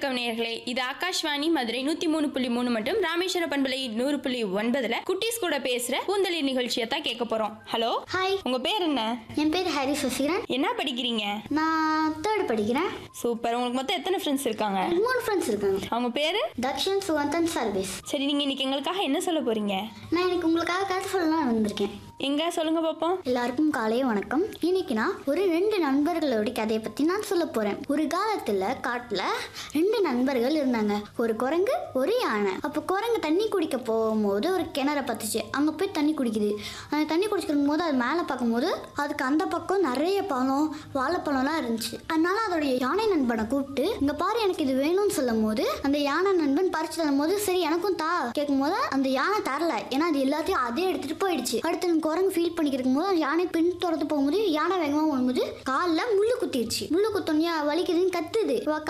வணக்கம் நேயர்களே இது ஆகாஷ்வாணி மதுரை நூத்தி மூணு புள்ளி மூணு மற்றும் ராமேஸ்வர பண்பலை நூறு புள்ளி ஒன்பதுல குட்டீஸ் கூட பேசுற பூந்தளி நிகழ்ச்சியை தான் கேட்க போறோம் ஹலோ ஹாய் உங்க பேர் என்ன என் பேர் ஹரி சசிகரன் என்ன படிக்கிறீங்க நான் தேர்ட் படிக்கிறேன் சூப்பர் உங்களுக்கு மொத்தம் எத்தனை ஃப்ரெண்ட்ஸ் இருக்காங்க எனக்கு மூணு ஃப்ரெண்ட்ஸ் இருக்காங்க அவங்க பேரு தக்ஷன் சுகந்தன் சர்வீஸ் சரி நீங்க இன்னைக்கு எங்களுக்காக என்ன சொல்ல போறீங்க நான் இன்னைக்கு உங்களுக்காக கதை சொல்லலாம் வந்திருக்கேன் எங்க சொல்லுங்க பாப்போம் எல்லாருக்கும் காலை வணக்கம் இன்னைக்கு நான் ஒரு ரெண்டு நண்பர்களோட கதையை பத்தி நான் சொல்ல போறேன் ஒரு காலத்துல காட்டுல ரெண்டு நண்பர்கள் இருந்தாங்க ஒரு குரங்கு ஒரு யானை அப்போ குரங்கு தண்ணி குடிக்க போகும்போது ஒரு கிணற பத்துச்சு அங்க போய் தண்ணி குடிக்குது அந்த தண்ணி குடிச்சிருக்கும் போது அது மேலே பார்க்கும்போது அதுக்கு அந்த பக்கம் நிறைய பழம் வாழைப்பழம்லாம் இருந்துச்சு அதனால அதோடைய யானை நண்பனை கூப்பிட்டு இங்க பாரு எனக்கு இது வேணும்னு சொல்லும் போது அந்த யானை நண்பன் பறிச்சு தரும் போது சரி எனக்கும் தா கேட்கும் போது அந்த யானை தரல ஏன்னா அது எல்லாத்தையும் அதே எடுத்துட்டு போயிடுச்சு அடுத்து அந்த குரங்கு ஃபீல் பண்ணிக்கிட்டு போது யானை பின் தொடர்ந்து போகும்போது யானை வேகமாக போகும்போது காலில் முள்ளு குத்திடுச்சு முள்ளு குத்தோன்னே வலிக்குதுன்னு கத்துது இவ